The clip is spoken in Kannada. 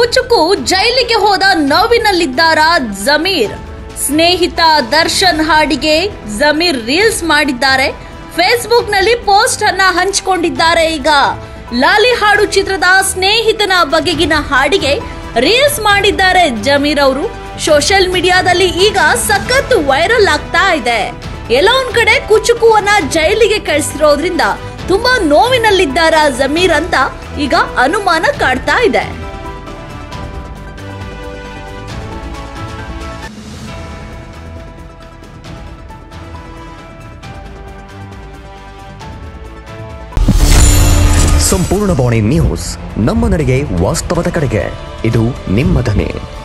ಕುಚುಕು ಜೈಲಿಗೆ ಹೋದ ನೋವಿನಲ್ಲಿದ್ದಾರ ಜಮೀರ್ ಸ್ನೇಹಿತ ದರ್ಶನ್ ಹಾಡಿಗೆ ಜಮೀರ್ ರೀಲ್ಸ್ ಮಾಡಿದ್ದಾರೆ ಫೇಸ್ಬುಕ್ ನಲ್ಲಿ ಪೋಸ್ಟ್ ಅನ್ನ ಹಂಚಿಕೊಂಡಿದ್ದಾರೆ ಈಗ ಲಾಲಿ ಹಾಡು ಚಿತ್ರದ ಸ್ನೇಹಿತನ ಬಗೆಗಿನ ಹಾಡಿಗೆ ರೀಲ್ಸ್ ಮಾಡಿದ್ದಾರೆ ಜಮೀರ್ ಅವರು ಸೋಷಿಯಲ್ ಮೀಡಿಯಾದಲ್ಲಿ ಈಗ ಸಖತ್ ವೈರಲ್ ಆಗ್ತಾ ಇದೆ ಎಲ್ಲೋ ಒಂದ್ ಕಡೆ ಕುಚುಕುವನ್ನ ಜೈಲಿಗೆ ಕಳಿಸಿರೋದ್ರಿಂದ ತುಂಬಾ ನೋವಿನಲ್ಲಿದ್ದಾರ ಜಮೀರ್ ಅಂತ ಈಗ ಅನುಮಾನ ಕಾಡ್ತಾ ಇದೆ ಸಂಪೂರ್ಣ ಬಾಣಿ ನ್ಯೂಸ್ ನಮ್ಮ ನಡೆಗೆ ವಾಸ್ತವದ ಕಡೆಗೆ ಇದು ನಿಮ್ಮ ಧ್ವನಿ